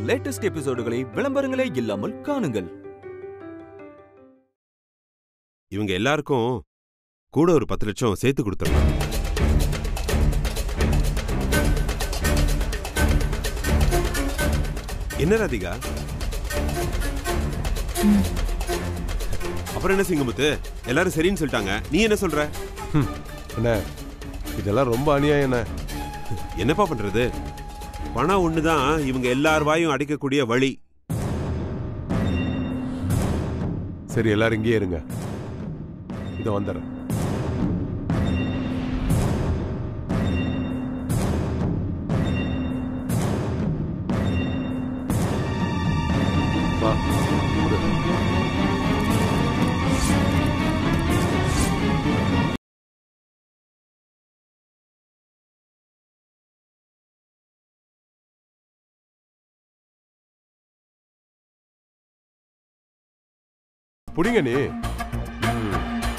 Latest எபிசோடுகளை விளம்பரங்களே இல்லாமல் காணுங்கள் இவங்க எல்லாருக்கும் கூட ஒரு பத்து லட்சம் சேர்த்து கொடுத்துடலாம் என்ன ராதிகா அப்புறம் என்ன சிங்கமுத்து எல்லாரும் சரின்னு சொல்லிட்டாங்க நீ என்ன சொல்ற அண்ணே இதெல்லாம் ரொம்ப அநியாயம் அண்ணே என்னப்பா பண்றது பணம் ஒண்ணுதான் இவங்க எல்லார் வாயும் அடைக்கக்கூடிய வழி சரி எல்லாரும் இங்கேயே இருங்க இதை வந்துடுறேன் வா கொடு. புடிங்க நீ ம்.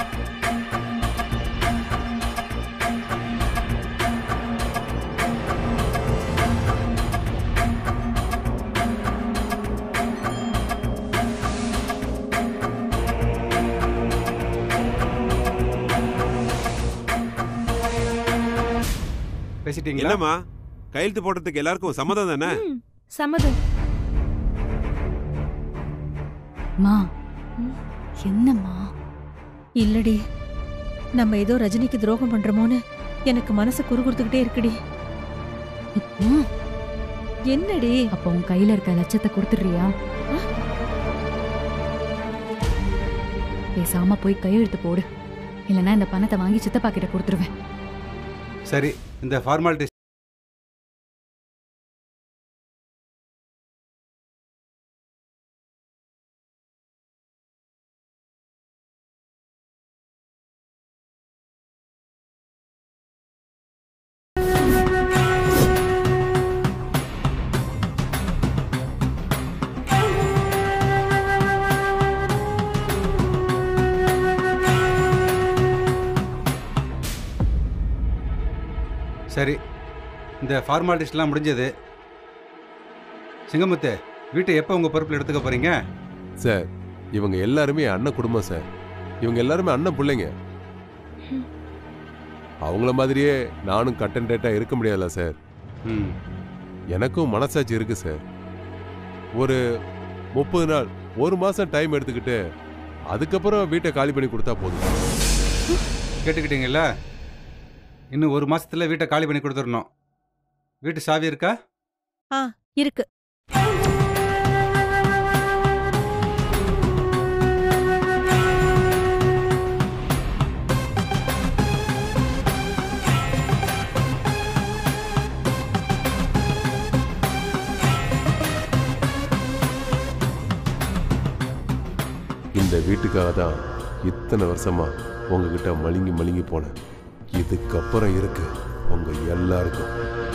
பேசிட்டீங்களா என்னம்மா கையெழுத்து போடுறதுக்கு எல்லாருக்கும் சம்மதம் தானே ம், சம்மதம் மா என்னம்மா இல்லடி நம்ம ஏதோ ரஜினிக்கு துரோகம் பண்றோமோன்னு எனக்கு மனசு குறுகுறுத்துக்கிட்டே இருக்குடி அம்மா, என்னடி அப்ப உன் கையில இருக்க லட்சத்தை கொடுத்துடுறியா பேசாம போய் கையெழுத்து போடு இல்லைன்னா இந்த பணத்தை வாங்கி சித்தப்பா கிட்ட கொடுத்துருவேன் சரி இந்த ஃபார்மாலிட்டிஸ் சரி இந்த ஃபார்மாலிட்டிஸ்லாம் முடிஞ்சது சிங்கமுத்து வீட்டை எப்போ உங்கள் பொறுப்பில் எடுத்துக்க போகிறீங்க சார் இவங்க எல்லாருமே என் அண்ணன் குடும்பம் சார் இவங்க எல்லாருமே அண்ணன் பிள்ளைங்க அவங்கள மாதிரியே நானும் கட்டன்டேட்டா இருக்க முடியாதுல்ல சார் ம் எனக்கும் மனசாட்சி இருக்கு சார் ஒரு முப்பது நாள் ஒரு மாசம் டைம் எடுத்துக்கிட்டு அதுக்கப்புறம் வீட்டை காலி பண்ணி கொடுத்தா போதும் கேட்டுக்கிட்டீங்கல்ல இன்னும் ஒரு மாசத்துல வீட்டை காலி பண்ணி கொடுத்துடணும் வீட்டு சாவி இருக்கா இருக்கு இந்த வீட்டுக்காக தான் இத்தனை வருஷமா உங்ககிட்ட மழுங்கி மழுங்கி போனேன் இதுக்கப்புறம் இருக்கு உங்க எல்லாருக்கும்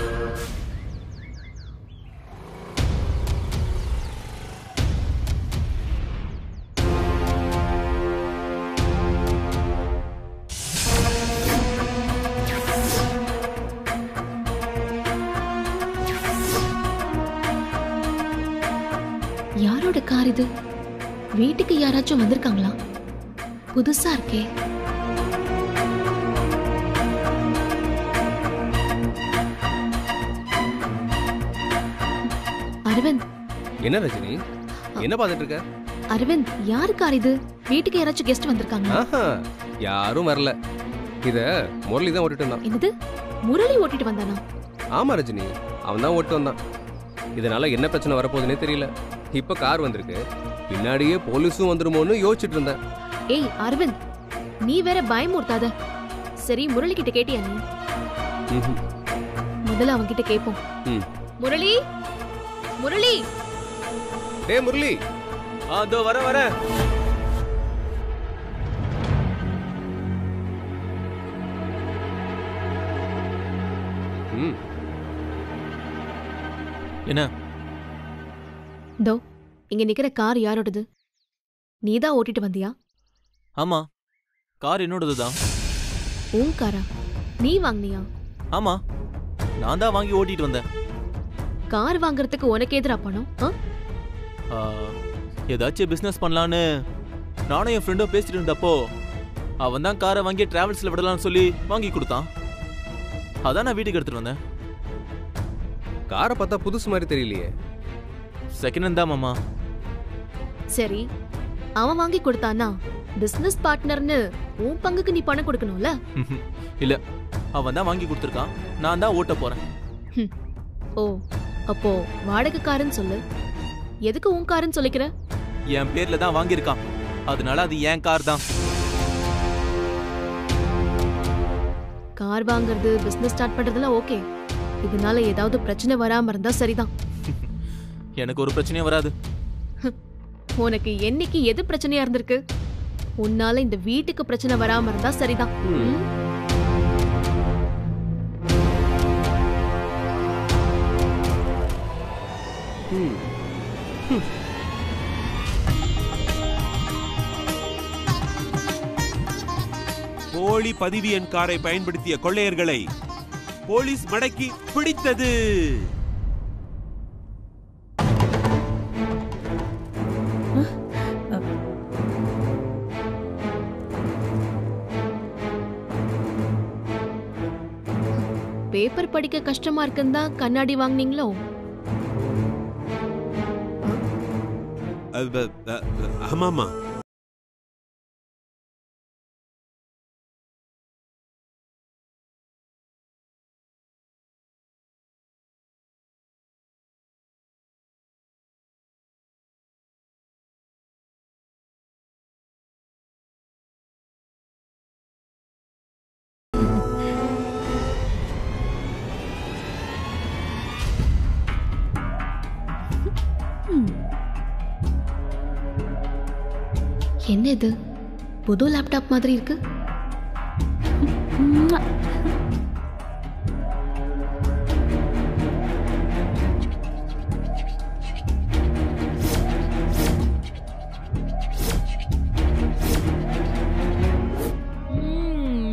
யாரோட கார் இது வீட்டுக்கு யாராச்சும் வந்திருக்காங்களா புதுசா இருக்கே அரவிந்த் என்ன ரஜினி என்ன பார்த்துட்டு இருக்க அரவிந்த் யாரு கார் இது வீட்டுக்கு யாராச்சும் கெஸ்ட் வந்திருக்காங்களா ஆஹா யாரும் வரல இத முரளி தான் ஓட்டிட்டு வந்தான் என்னது முரளி ஓட்டிட்டு வந்தானா ஆமா ரஜினி அவன் தான் ஓட்டு வந்தான் இதனால என்ன பிரச்சனை வரப்போகுதுன்னே தெரியல இப்ப கார் வந்திருக்கு பின்னாடியே போலீஸும் வந்துருமோன்னு யோசிச்சுட்டு இருந்தேன் ஏய் அரவிந்த் நீ வேற பயமுறுத்தாத சரி முரளி கிட்ட கேட்டியா நீ ம்ஹும். முதல்ல அவன் கிட்ட கேட்போம் ம். முரளி முரளி டேய் முரளி ஆ இதோ வர வர ம் என்ன தோ இங்க நிக்கிற கார் யாரோடது நீதான் ஓட்டிட்டு வந்தியா ஆமா கார் என்னோடது தான் உன் காரா நீ வாங்குனியா ஆமா நான் தான் வாங்கி ஓட்டிட்டு வந்தேன் கார் வாங்குறதுக்கு உனக்கு எதிரா பணம் ஆ? ஆ, ஏதாச்சும் பிசினஸ் பண்ணலான்னு நானும் என் ஃப்ரெண்டும் பேசிட்டு இருந்தப்போ அவன் தான் காரை வாங்கி டிராவல்ஸ்ல விடலாம்னு சொல்லி வாங்கி கொடுத்தான் அதான் நான் வீட்டுக்கு எடுத்துட்டு வந்தேன் காரை பார்த்தா புதுசு மாதிரி தெரியலையே செகண்ட் ஹேண்ட் தான் மாமா சரி அவன் வாங்கி கொடுத்தானா பிசினஸ் பார்ட்னர்னு உன் பங்குக்கு நீ பணம் கொடுக்கணும்ல இல்ல அவன் தான் வாங்கி கொடுத்துருக்கான் நான் தான் ஓட்ட போறேன் ஓ அப்போ வாடகை காருன்னு சொல்லு எதுக்கு உன் காருன்னு சொல்லிக்கிற என் பேர்ல தான் வாங்கியிருக்கான் அதனால அது என் கார் தான் கார் வாங்குறது பிசினஸ் ஸ்டார்ட் பண்றதெல்லாம் ஓகே இதனால ஏதாவது பிரச்சனை வராம இருந்தா சரிதான் எனக்கு ஒரு பிரச்சனையும் வராது உனக்கு என்னைக்கு எது பிரச்சனையா இருந்திருக்கு உன்னால இந்த வீட்டுக்கு பிரச்சனை வராம இருந்தா சரிதான் ம்? ம். போலி பதிவு எண் காரை பயன்படுத்திய கொள்ளையர்களை போலீஸ் மடக்கி பிடித்தது பேப்பர் படிக்க கஷ்டமா இருக்குன்னு தான் கண்ணாடி வாங்குனீங்களோ அ, ப, அ, ஆமாமா என்ன இது புது லேப்டாப் மாதிரி இருக்கு ம்.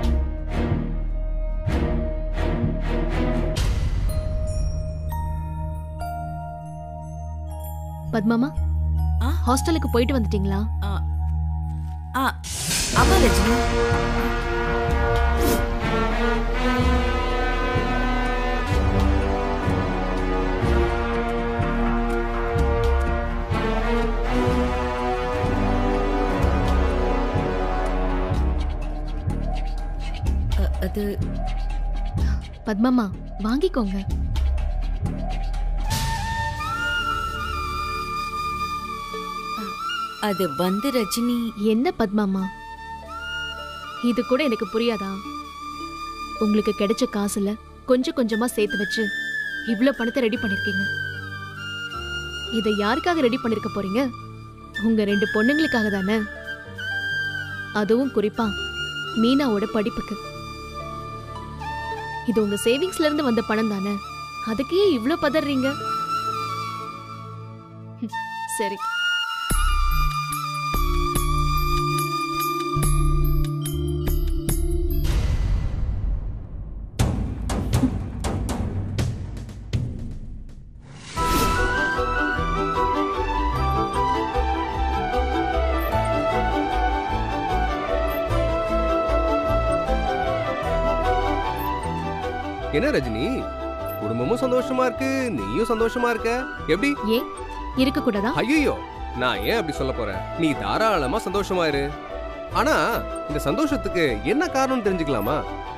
பத்மாமா ஆ? ஹாஸ்டலுக்கு போயிட்டு வந்துட்டீங்களா ஆ ஆமா ரஜினி அ, அது பத்மாமா வாங்கிக்கோங்க அது வந்து ரஜினி என்ன பத்மாமா இது கூட எனக்கு புரியாதா உங்களுக்கு கிடைச்ச காசுல கொஞ்சம் கொஞ்சமா சேர்த்து வச்சு இவ்ளோ பணத்தை ரெடி பண்ணிருக்கீங்க இதை யாருக்காக ரெடி பண்ணிருக்க போறீங்க உங்க ரெண்டு பொண்ணுங்களுக்காக தானே அதுவும் குறிப்பா மீனாவோட படிப்புக்கு இது உங்க சேவிங்ஸ்ல இருந்து வந்த பணம் தானே அதுக்கு ஏன் இவ்ளோ பதறீங்க ஹம், சரி என்ன ரஜினி குடும்பமும் சந்தோஷமா இருக்கு நீயும் சந்தோஷமா இருக்க எப்படி ஏன் இருக்க கூடாதா ஐயோ நான் ஏன் அப்படி சொல்ல போறேன் நீ தாராளமா சந்தோஷமா இரு ஆனா இந்த சந்தோஷத்துக்கு என்ன காரணம் தெரிஞ்சுக்கலாமா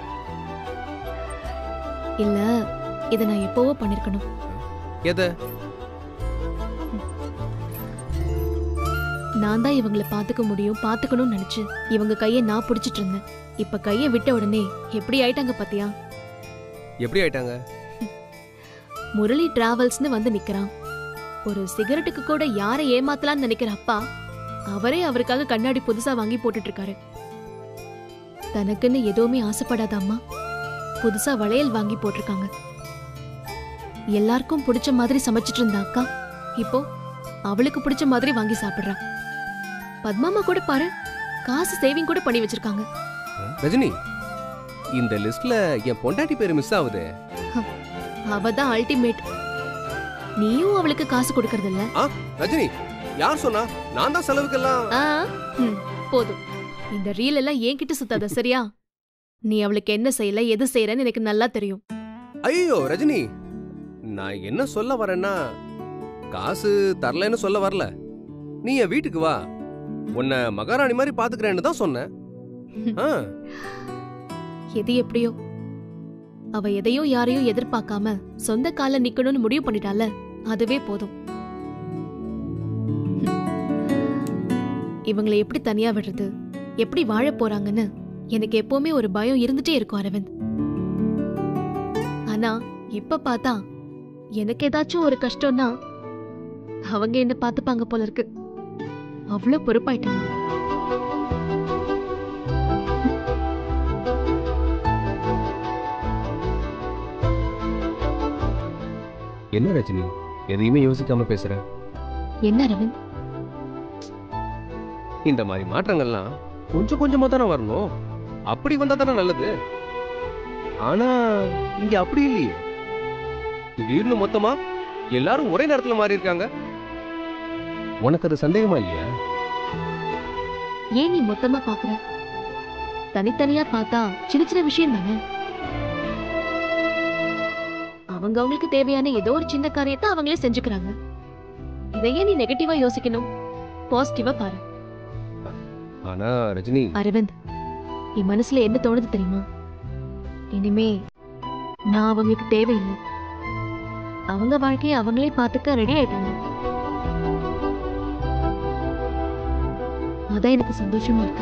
இல்ல இத நான் எப்பவோ பண்ணிருக்கணும் எதை நான் தான் இவங்கள பாத்துக்க முடியும் பாத்துக்கணும்னு நினைச்சு இவங்க கைய நான் பிடிச்சிட்டு இருந்தேன் இப்ப கைய விட்ட உடனே எப்படி ஆயிட்டாங்க பாத்தியா எப்படி ஆயிட்டாங்க முரளி டிராவல்ஸ்னு வந்து நிக்கிறான் ஒரு சிகரெட்டுக்கு கூட யாரை ஏமாத்தலாம்னு நினைக்கிற அப்பா அவரே அவருக்காக கண்ணாடி புதுசா வாங்கி போட்டுட்டு இருக்காரு தனக்குன்னு எதுவுமே ஆசைப்படாத அம்மா புதுசா வளையல் வாங்கி போட்டிருக்காங்க எல்லாருக்கும் பிடிச்ச மாதிரி சமைச்சிட்டு இருந்த அக்கா இப்போ அவளுக்கு பிடிச்ச மாதிரி வாங்கி சாப்பிடுறா பத்மாமா கூட பாரு காசு சேவிங் கூட பண்ணி வச்சிருக்காங்க ரஜினி இந்த லிஸ்ட்ல என் பொண்டாட்டி பேரு மிஸ் ஆகுது அவ தான் அல்டிமேட் நீயும் அவளுக்கு காசு கொடுக்கறது இல்ல ஆ ரஜினி யார் சொன்னா நான் தான் செலவுக்கெல்லாம் ஆ, ம், போதும் இந்த ரீல் எல்லாம் என்கிட்ட சுத்தாத சரியா நீ அவளுக்கு என்ன செய்யல எது செய்யறன்னு எனக்கு நல்லா தெரியும் ஐயோ ரஜினி நான் என்ன சொல்ல வரேன்னா காசு தரலைன்னு சொல்ல வரல நீ என் வீட்டுக்கு வா உன்னை மகாராணி மாதிரி பாத்துக்கிறேன்னு தான் சொன்னேன் ஆ, எது எப்படியோ அவ எதையும் யாரையும் எதிர்பார்க்காம சொந்த கால நிக்கணும்னு முடிவு பண்ணிட்டால அதுவே போதும் இவங்களை எப்படி தனியா விடுறது எப்படி வாழ போறாங்கன்னு எனக்கு எப்பவுமே ஒரு பயம் இருந்துட்டே இருக்கும் அரவிந்த் ஆனா இப்ப பார்த்தா எனக்கு ஏதாச்சும் ஒரு கஷ்டம்னா அவங்க என்ன பார்த்துப்பாங்க போல இருக்கு அவ்வளவு பொறுப்பாயிட்டாங்க என்ன ரஜினி எதையுமே யோசிக்காம பேசுற என்ன அரவிந்த் இந்த மாதிரி மாற்றங்கள்லாம் கொஞ்சம் கொஞ்சமா தானே வரணும் அப்படி வந்தா தானே நல்லது ஆனா இங்க அப்படி இல்லையே திடீர்னு மொத்தமா எல்லாரும் ஒரே நேரத்துல மாறி இருக்காங்க உனக்கு அது சந்தேகமா இல்லையா ஏன் நீ மொத்தமா பாக்குற தனித்தனியா பார்த்தா சின்ன சின்ன விஷயம் தானே அவங்க அவங்களுக்கு தேவையான ஏதோ ஒரு சின்ன காரியத்தை அவங்களே செஞ்சுக்கிறாங்க இதையே நீ நெகட்டிவா யோசிக்கணும் பாசிட்டிவா பாரு ஆனா ரஜினி அரவிந்த் என் மனசுல என்ன தோணுது தெரியுமா இனிமே நான் அவங்களுக்கு தேவையில்லை அவங்க வாழ்க்கையை அவங்களே பார்த்துக்க ரெடி ஆயிட்டாங்க அதான் எனக்கு சந்தோஷமா இருக்கு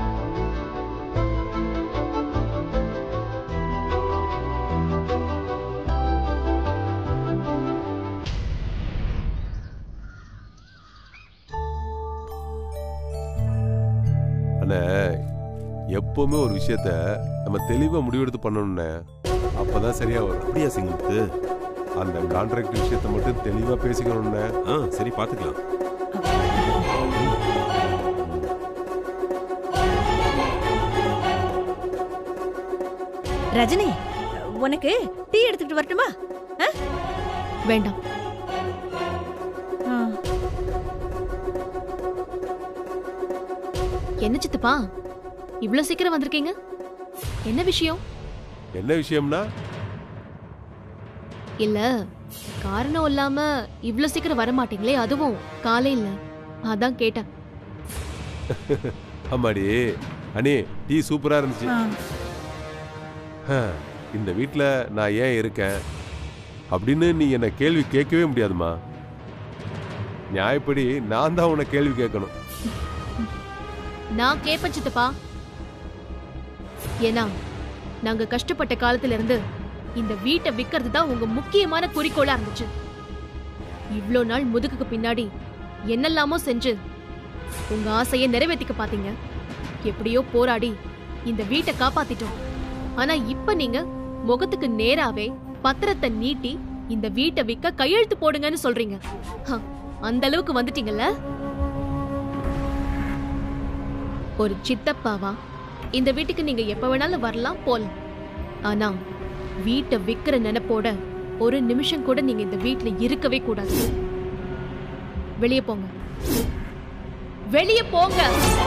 அண்ணே எப்பவுமே ஒரு விஷயத்த நம்ம தெளிவா முடிவெடுத்து பண்ணணும்ண்ணே அப்பதான் சரியா வரும் அப்படியா சிங்கமுத்து அந்த கான்ட்ராக்ட் விஷயத்த மட்டும் தெளிவா பேசிக்கணும்ண்ணே ஆ சரி பாத்துக்கலாம் ரஜினி உனக்கு டீ எடுத்துட்டு வரட்டுமா வேண்டாம் ஆ, என்ன சித்தப்பா இவ்ளோ சீக்கிரம் வந்திருக்கீங்க என்ன விஷயம் என்ன விஷயம்னா இல்ல காரணம் இல்லாம இவ்ளோ சீக்கிரம் வர மாட்டீங்களே அதுவும் காலையில அதான் கேட்டேன் ஆமாடி அண்ணி டீ சூப்பரா இருந்துச்சு ஆ. ஹ, இந்த வீட்ல நான் ஏன் இருக்கேன் அப்படின்னு நீ என்ன கேள்வி கேட்கவே முடியாதுமா நியாயப்படி நான் தான் உன்னை கேள்வி கேட்கணும் நான் கேப்பேன் சித்தப்பா ஏன்னா நாங்க கஷ்டப்பட்ட காலத்துல இருந்து இந்த வீட்டை விக்கிறது தான் உங்க முக்கியமான குறிக்கோளா இருந்துச்சு இவ்ளோ நாள் முதுகுக்கு பின்னாடி என்னெல்லாமோ செஞ்சு உங்க ஆசையை நிறைவேத்திக்க பாத்தீங்க எப்படியோ போராடி இந்த வீட்டை காப்பாத்திட்டோம் ஆனா இப்ப நீங்க முகத்துக்கு நேராவே பத்திரத்தை நீட்டி இந்த வீட்டை விக்க கையெழுத்து போடுங்கன்னு சொல்றீங்க ஹ, அந்த அளவுக்கு வந்துட்டீங்கல்ல ஒரு சித்தப்பாவா இந்த வீட்டுக்கு நீங்க எப்ப வேணாலும் வரலாம் போலாம் ஆனா வீட்டை விக்கிற நினைப்போட ஒரு நிமிஷம் கூட நீங்க இந்த வீட்ல இருக்கவே கூடாது வெளியே போங்க வெளியே போங்க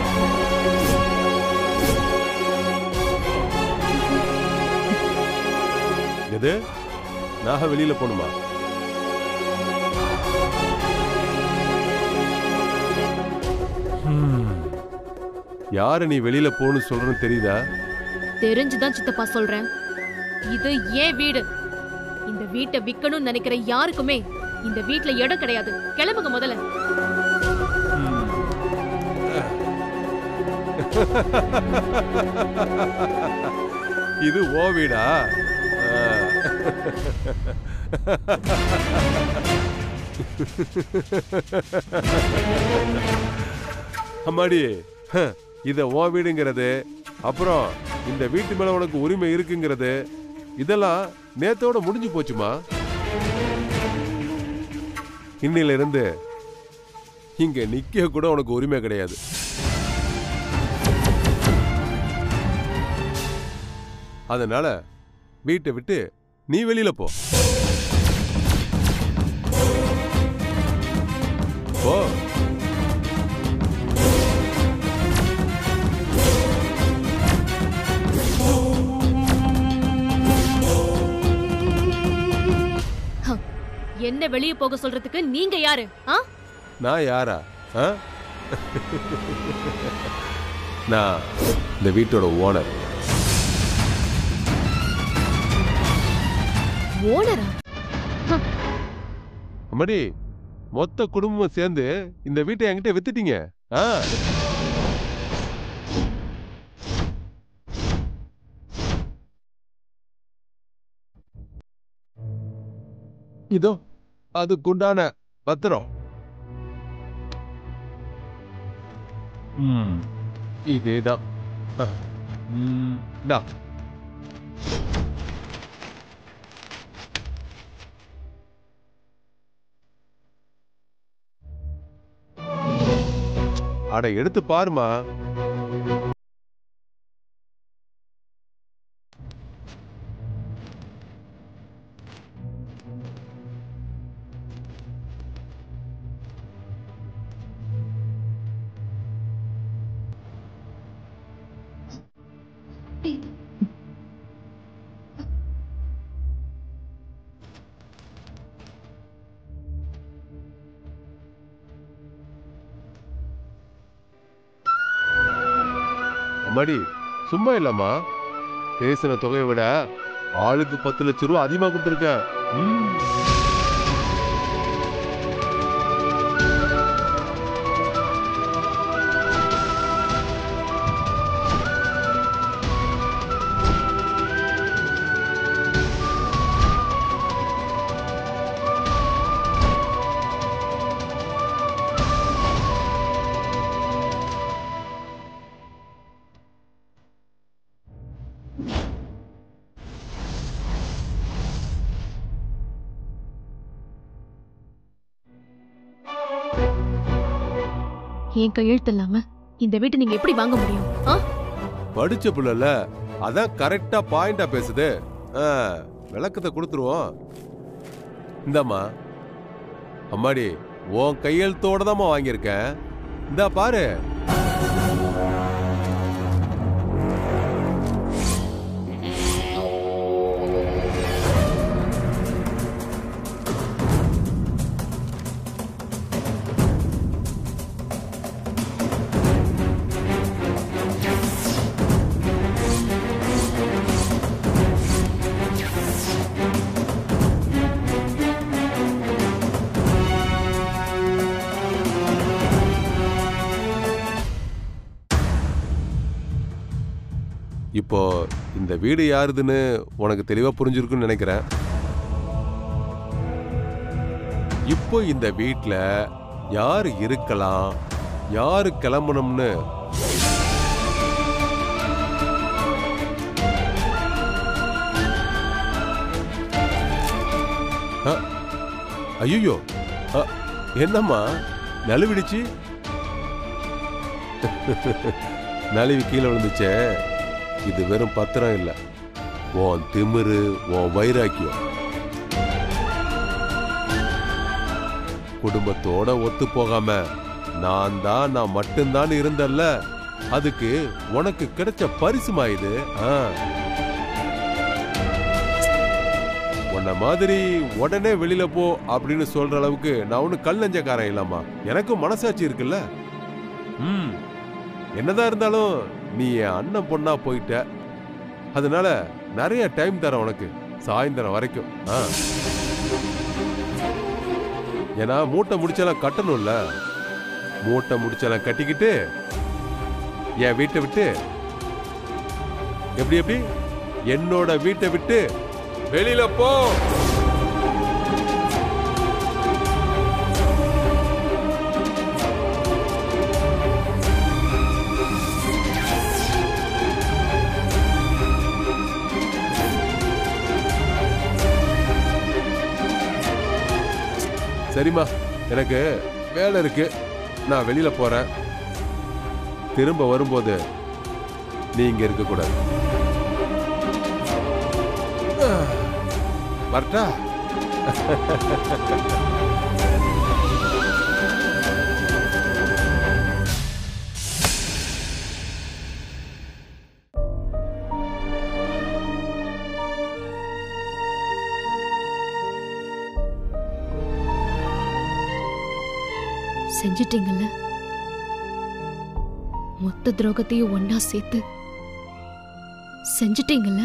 எது நான் வெளியில போகணுமா ஹம். யார நீ வெளியில போகணும்னு சொல்றேன்னு தெரியுதா தெரிஞ்சுதான் சித்தப்பா சொல்றேன் இது ஏன் வீடு இந்த வீட்டை விக்கணும்னு நினைக்கிற யாருக்குமே இந்த வீட்ல இடம் கிடையாது கிளம்புங்க முதல்ல இது ஓ வீடா ஆ. அம்மாடி ஹ, இத ஓ வீடுங்கிறது அப்புறம் இந்த வீட்டு மேல உனக்கு உரிமை இருக்குங்கிறது இதெல்லாம் நேத்தோட முடிஞ்சு போச்சுமா இன்னில இருந்து இங்க நிக்க கூட உனக்கு உரிமை கிடையாது அதனால வீட்டை விட்டு நீ வெளியில போ போ என்ன வெளியே போக சொல்றதுக்கு நீங்க யாரு ஆ நான் யாரா ஆ? நான் இந்த வீட்டோட ஓனர் ஓனரா அம்மாடி மொத்த குடும்பமும் சேர்ந்து இந்த வீட்டை என்கிட்ட வித்துட்டீங்க ஆ இதோ அதுக்குண்டான பத்திரம் ம் இதேதான் ஆ. ம், இந்தா. அட எடுத்து பாருமா அம்மாடி சும்மா இல்லம்மா பேசின தொகையை விட ஆளுக்கு பத்து லட்சம் ரூபா அதிகமா கொடுத்துருக்கேன் ம். என் கையெழுத்து இல்லாம இந்த வீட்டை நீங்க எப்படி வாங்க முடியும் ஆ படிச்ச புள்ளல அதான் கரெக்டா பாயிண்டா பேசுது ஆ, விளக்கத்தை கொடுத்துருவோம் இந்தாம்மா அம்மாடி உன் கையெழுத்தோட தாம்மா வாங்கியிருக்கேன் இந்தா பாரு இப்போ இந்த வீடு யாருதுன்னு உனக்கு தெளிவா புரிஞ்சிருக்குன்னு நினைக்கிறேன் இப்போ இந்த வீட்ல யாரு இருக்கலாம் யாரு கிளம்பணும்னு ஐயோ என்னம்மா நழுவிடுச்சு நழுவி கீழே விழுந்துச்சே இது வெறும் பத்திரம் இல்ல உன் திமிரு உன் வைராக்கியம் குடும்பத்தோட ஒத்து போகாம நான் தான் நான் மட்டும்தான் இருந்தல்ல அதுக்கு உனக்கு கிடைச்ச பரிசுமா இது ஆ. உன்ன மாதிரி உடனே வெளியில போ அப்படின்னு சொல்ற அளவுக்கு நான் ஒன்னும் கல் நெஞ்சக்காரன் இல்லாமா எனக்கும் மனசாட்சி இருக்குல்ல ம் என்னதான் இருந்தாலும் நீ என் அண்ணன் பொண்ணா போயிட்ட அதனால நிறைய டைம் தரேன் உனக்கு சாயந்தரம் வரைக்கும் ஆ. ஏன்னா மூட்டை முடிச்செல்லாம் கட்டணும்ல மூட்டை முடிச்செல்லாம் கட்டிக்கிட்டு என் வீட்டை விட்டு எப்படி எப்படி என்னோட வீட்டை விட்டு வெளியில போ சரிம்மா எனக்கு வேலை இருக்கு நான் வெளியில போறேன் திரும்ப வரும்போது நீ இங்க இருக்க கூடாது வரட்டா செஞ்சிட்டீங்கல்ல மொத்த துரோகத்தையும் ஒன்னா சேர்த்து செஞ்சிட்டீங்கல்ல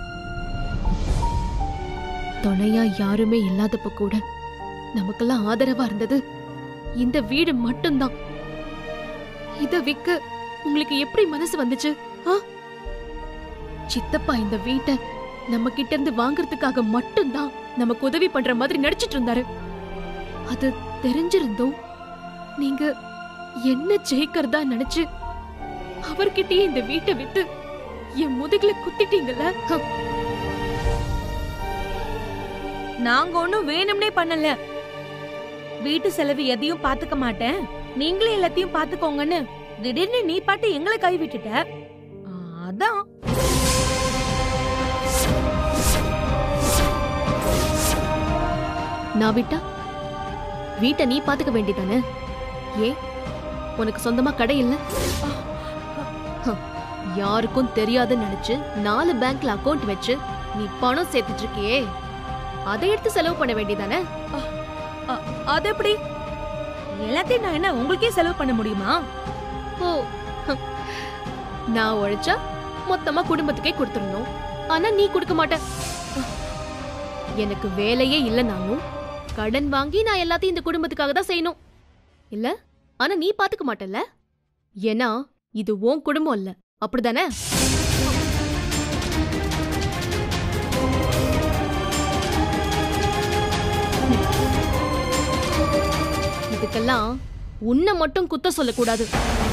துணையா யாருமே இல்லாதப்ப கூட நமக்கெல்லாம் ஆதரவா இருந்தது இந்த வீடு மட்டும்தான் இத விக்க உங்களுக்கு எப்படி மனசு வந்துச்சு ஆ? சித்தப்பா இந்த வீட்டை நம்ம கிட்ட இருந்து வாங்குறதுக்காக மட்டும்தான் நமக்கு உதவி பண்ற மாதிரி நடிச்சிட்டு இருந்தாரு அது தெரிஞ்சிருந்தோம் நீங்க என்ன ஜெயிக்கிறதா நினைச்சு அவர்கிட்டயே இந்த வீட்டை வித்து என் முதுகுல குத்திட்டீங்கல்ல ஹ, நாங்க ஒண்ணும் வேணும்னே பண்ணல வீட்டு செலவு எதையும் பாத்துக்க மாட்டேன் நீங்களே எல்லாத்தையும் பாத்துக்கோங்கன்னு திடீர்னு நீ பாட்டு எங்களை கை விட்டுட்ட ஆ, அதான் நான் விட்டா வீட்டை நீ பாத்துக்க வேண்டியதானே ஏன் உனக்கு சொந்தமா கடை இல்ல ஹ, யாருக்கும் தெரியாதுன்னு நினைச்சு நாலு பேங்க்ல அக்கவுண்ட் வச்சு நீ பணம் சேர்த்துட்டு இருக்கியே அதை எடுத்து செலவு பண்ண வேண்டியதானே அது எப்படி எல்லாத்தையும் நான் என்ன உங்களுக்கே செலவு பண்ண முடியுமா ஓ ஹ, நான் உழைச்சா மொத்தமா குடும்பத்துக்கே கொடுத்துடணும் ஆனா நீ கொடுக்க மாட்ட எனக்கு வேலையே இல்லைனாலும் கடன் வாங்கி நான் எல்லாத்தையும் இந்த குடும்பத்துக்காக தான் செய்யணும் இல்ல ஆனா நீ பாத்துக்க மாட்டல்ல ஏன்னா இது உன் குடும்பம் இல்ல அப்படிதானே இதுக்கெல்லாம் உன்னை மட்டும் குத்த சொல்லக்கூடாது